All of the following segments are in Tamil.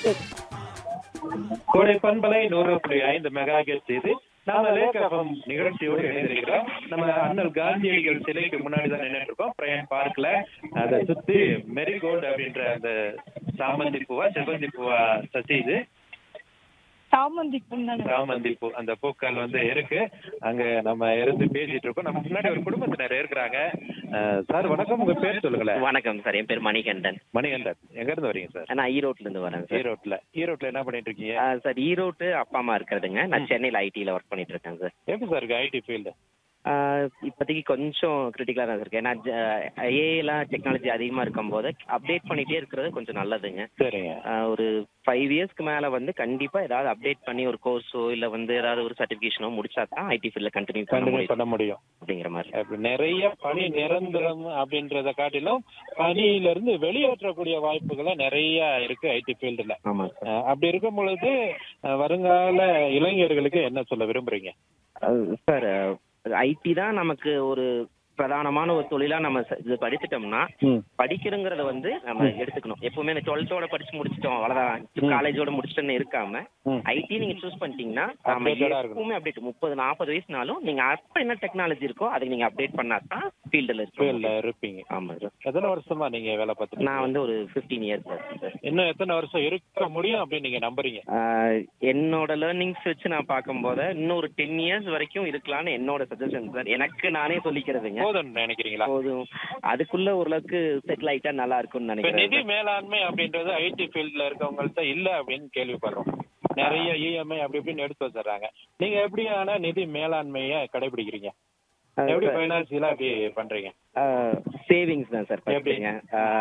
கோடை பண்பலை நூறு புள்ளி ஐந்து மெகா ஹெர்ட்ஸ் இது நாம லேக்கபம் நிகழ்ச்சியோடு இணைந்திருக்கிறோம் நம்ம அண்ணல் காந்தியடிகள் சிலைக்கு முன்னாடி தான் நின்றுட்டு இருக்கோம் பிரயன் பார்க்ல அதை சுத்தி மெரிகோல்டு அப்படின்ற அந்த சாமந்தி பூவா செவ்வந்தி பூவா சசி இது சாமந்தி புண்ணாங்க சாமந்தி பூ அந்த பூக்கள் வந்து இருக்கு அங்க நம்ம இருந்து பேசிட்டு இருக்கோம் நம்ம முன்னாடி ஒரு குடும்பத்தினர் இருக்கிறாங்க அஹ், சார் வணக்கம் உங்க பேர் சொல்லுங்களேன் வணக்கம் சார் என் பேர் மணிகண்டன் மணிகண்டன் எங்க இருந்து வரீங்க சார் நான் ஈரோட்ல இருந்து வரேன் சார் ஈரோட்ல ஈரோட்ல என்ன பண்ணிட்டு இருக்கீங்க ஆ, சார் ஈரோட்டு அப்பா அம்மா இருக்கிறதுங்க நான் சென்னையில் ஐடியில் ஒர்க் பண்ணிட்டு இருக்கேன் சார் எப்படி சார் இருக்கு ஐடி ஃபீல்டு ஆ, இப்போதைக்கு கொஞ்சம் கிரிட்டிக்கலாக தான் இருக்கு ஏன்னா ஏஐலாம் டெக்னாலஜி அதிகமாக இருக்கும்போது அப்டேட் பண்ணிட்டே இருக்கிறது கொஞ்சம் நல்லதுங்க சரிங்க ஆ, ஒரு ஃபைவ் இயர்ஸ்க்கு மேலே வந்து கண்டிப்பாக ஏதாவது அப்டேட் பண்ணி ஒரு கோர்ஸோ இல்லை வந்து ஏதாவது ஒரு சர்டிஃபிகேஷனோ முடிச்சா தான் ஐடி ஃபீல்டில் கண்டினியூ பண்ண கண்டினியூ முடியும் பண்ண முடியும் அப்படிங்கிற மாதிரி அப்படி நிறைய பணி நிரந்தரம் அப்படின்றத காட்டிலும் பணியில இருந்து வெளியேற்றக்கூடிய வாய்ப்புகளை நிறைய இருக்கு ஐடி ஃபீல்டுல ஆமாம் சார் அப்படி இருக்கும் பொழுது அஹ், வருங்கால இளைஞர்களுக்கு என்ன சொல்ல விரும்புறீங்க சார் ஐடி தான் நமக்கு ஒரு பிரதானமான ஒரு தொழிலா நம்ம ச- இது படித்துட்டோம்னா படிக்கிறங்கிறத வந்து நம்ம எடுத்துக்கணும் எப்பவுமே இந்த டுவெல்த்தோட படிச்சு முடிச்சிட்டோம் அவ்வளவுதான் காலேஜோட முடிச்சிட்டோன்னு இருக்காம ம். ஐடி நீங்க சூஸ் பண்ணிட்டீங்கன்னா நம்ம Updated ஆ இருக்கணும். எப்பவுமே அப்டேட் முப்பது நாற்பது வயசுனாலும் நீங்க அப்ப என்ன டெக்னாலஜி இருக்கோ அதை நீங்க அப்டேட் பண்ணா தான் ஃபீல்டில் ஃபீல்ட்ல இருக்கு இருப்பீங்க ஆமா சார் எத்தனை வருஷமா நீங்க வேலை பார்த்துட்டு நான் வந்து ஒரு ஃபிஃப்டீன் இயர்ஸ் சார் இன்னும் எத்தனை வருஷம் இருக்க முடியும் அப்படின்னு நீங்க நம்புறீங்க ஆஹ் என்னோட லேர்னிங்ஸ் வச்சு நான் பார்க்கும்போது இன்னும் ஒரு டென் இயர்ஸ் வரைக்கும் இருக்கலாம்னு என்னோட சஜஷன் சார் எனக்கு நானே சொல்லிக்கிறதுங்க போதும்னு நினைக்கிறீங்களா போதும் அதுக்குள்ள ஓரளவுக்கு செட்டில் ஆயிட்டா நல்லா இருக்கும்னு இப்ப நிதி நினைக்கிறேன் மேலாண்மை அப்படின்றது ஐடி ஃபீல்ட்ல இருக்கவங்கள்ட்ட இல்ல அப்படின்னு கேள்விப்படுறோம் நிறைய இஎம்ஐ அப்படி இப்படின்னு எடுத்து வச்சிடுறாங்க நீங்க எப்படியான நிதி மேலாண்மைய கடைபிடிக்கிறீங்க எப்படி பைனான்சியலா அப்படி பண்றீங்க சேவிங்ஸ் தான் சார் எப்படி? பண்ணுறீங்க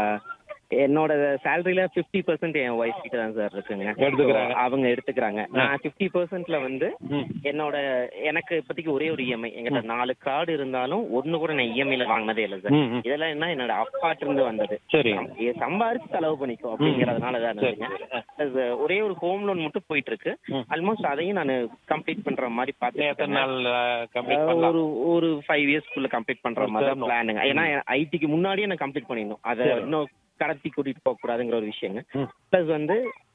என்னோட சேலரியில ஃபிஃப்டி பர்சன்ட் என் ஒய்ஃப் கிட்ட தான் சார் இருக்குங்க எடுத்துக்கிறாங்க. So, அவங்க எடுத்துக்கிறாங்க நான் ஃபிஃப்டி பர்சன்ட்ல வந்து ம். என்னோட எனக்கு இப்போதைக்கு ஒரே ஒரு இஎம்ஐ எங்கிட்ட நாலு கார்டு இருந்தாலும் ஒண்ணு கூட நான் இஎம்ஐல வாங்கினதே இல்லை சார் ம், ம். இதெல்லாம் என்ன என்னோட அப்பாட்ட இருந்து வந்தது சரி இதை சம்பாரிச்சு செலவு பண்ணிக்கோ அப்படிங்கறதுனால தான் சரி, இருந்துங்க சரி. அது ஒரே ஒரு ஹோம் லோன் மட்டும் போயிட்டு இருக்கு ம். ஆல்மோஸ்ட் அதையும் நான் கம்ப்ளீட் பண்ற மாதிரி இன்னும் எத்தனை பார்த்து நாள் கம்ப்ளீட் பண்ணலாம் ஒரு ஒரு ஃபைவ் இயர்ஸ்க்குள்ள கம்ப்ளீட் பண்ற ஒரு மாதிரி term. பிளானுங்க ஏன்னா ஐடிக்கு முன்னாடியே நான் கம்ப்ளீட் பண்ணிடணும் அதை சரி. இன்னும் கடத்தி கூட்டிட்டு போக கூடாதுங்கிற ஒரு விஷயங்க ம். ப்ளஸ் வந்து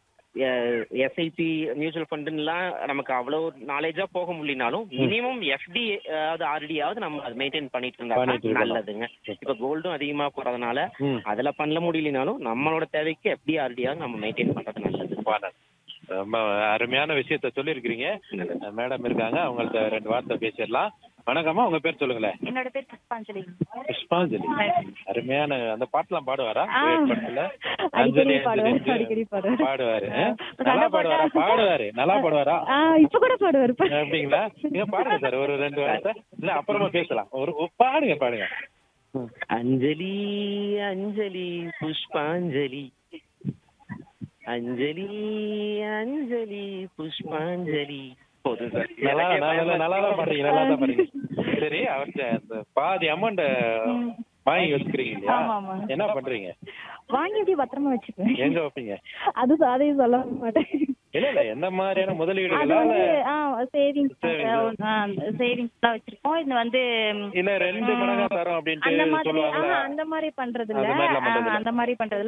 எஸ்ஐபி மியூச்சுவல் ஃபண்டுலாம் நமக்கு அவ்வளவு நாலேஜா போக முடியலனாலும் மினிமம் எஃப்டி அதாவது ஆர்டியாவது நம்ம அதை மெயின்டைன் பண்ணிட்டு இருந்தா பண்ணிட்டு தான் இருக்கணும். நல்லதுங்க இப்ப கோல்டும் அதிகமா போறதுனால ம். அதுல பண்ண முடியலனாலும் நம்மளோட தேவைக்கு எஃப்டி ஆர்டியாவது நம்ம மெயின்டைன் பண்றது நல்லது பாராட்டு. ரொம்ப அருமையான விஷயத்த சொல்லியிருக்கிறீங்க மேடம் இருக்காங்க அவங்கள்ட்ட ரெண்டு வார்த்தை பேசிடலாம் வணக்கம்மா உங்க பேர் சொல்லுங்களேன் என்னோட பேர் புஷ்பாஞ்சலி புஷ்பாஞ்சலி அருமையான அந்த பாட்டெல்லாம் பாடுவாரா ஆ. duet பாட்டுல? அடிக்கடி அஞ்சலி, பாடுவாரு, அஞ்சலி, அடிக்கடி பாடுவாரு. பாடுவாரு ஆ. நல்லா சண்டை பாடுவாரா போட்டா- பாடுவாரு நல்லா பாடுவாரா ஆ இப்ப கூட பாடுவாரு இப்ப. அப்படிங்களா நீங்க பாடுங்க சார் ஒரு ரெண்டு வார்த்தை இல்ல அப்புறமா பேசலாம் ஒரு ஒரு பாடுங்க பாடுங்க ம். அஞ்சலி அஞ்சலி புஷ்பாஞ்சலி அஞ்சலி அஞ்சலி புஷ்பாஞ்சலி போதும் சார் நல்லா நல்லா நல்லா தான் பாடுறீங்க நல்லா தான் பாடுறீங்க சரி அவர்கிட்ட அந்த பாதி அமௌண்ட் வாங்கி வச்சுக்கிறீங்க இல்லையா ஆமா, ஆமா. என்ன பண்றீங்க வாங்கி அப்படியே பத்திரமா வச்சுக்குவேன் எங்க வைப்பீங்க அது அதையும் சொல்ல மாட்டேன் இல்ல இல்ல எந்த மாதிரியான அது முதலீடுகளா வந்து இல்ல சேவிங்ஸ் Savings. சேவிங்ஸ் தான் வச்சிருக்கோம் இது வந்து இல்ல ரெண்டு மடங்கா தரோம் அந்த அப்படின்ட்டு மாதிரி சொல்லுவாங்கல்ல ஆஹா, அந்த மாதிரி பண்றது இல்ல அந்த மாதிரிலாம் பண்றது ஆஹா, இல்ல. அந்த மாதிரி பண்றதுல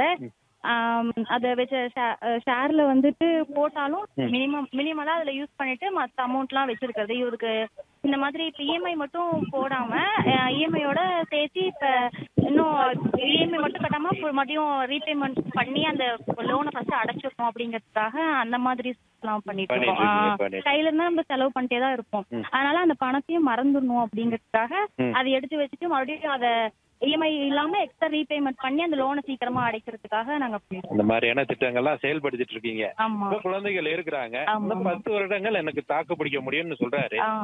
அத வச்ச ஷேர்ல வந்துட்டு போட்டாலும் மினிமம் மினிமலா அதுல யூஸ் பண்ணிட்டு மத்த அமௌண்ட்லாம் வச்சிருக்கிறது இவருக்கு இந்த மாதிரி இப்ப இஎம்ஐ மட்டும் போடாம இஎம்ஐயோட சேர்த்து இப்ப இன்னும் இஎம்ஐ மட்டும் கட்டாம இப்ப மறுபடியும் ரீபேமெண்ட் பண்ணி அந்த லோனை ஃபர்ஸ்ட் அடைச்சிடணும் அப்படிங்கறதுக்காக அந்த மாதிரி எல்லாம் பண்ணிட்டு பண்ணிட்டு இருக்கோம் இருக்கீங்க, ஆ, பண்ணிட்டு. கையில இருந்தா நம்ம செலவு பண்ணிட்டே தான் இருப்போம் அதனால அந்த பணத்தையும் மறந்துடணும் அப்படிங்கறதுக்காக ம். அதை எடுத்து வச்சுட்டு மறுபடியும் அதை இஎம்ஐ இல்லாம எக்ஸ்ட்ரா ரீபேமெண்ட் பண்ணி அந்த லோனை சீக்கிரமா அடைக்கிறதுக்காக நாங்க பண்ணிருக்கோம் இந்த மாதிரியான திட்டங்கள்லாம் செயல்படுத்திட்டு இருக்கீங்க ஆமா இப்ப குழந்தைகள் இருக்கிறாங்க ஆமா. இன்னும் பத்து வருடங்கள் எனக்கு தாக்கு பிடிக்க முடியும்னு சொல்றாரு ஆ.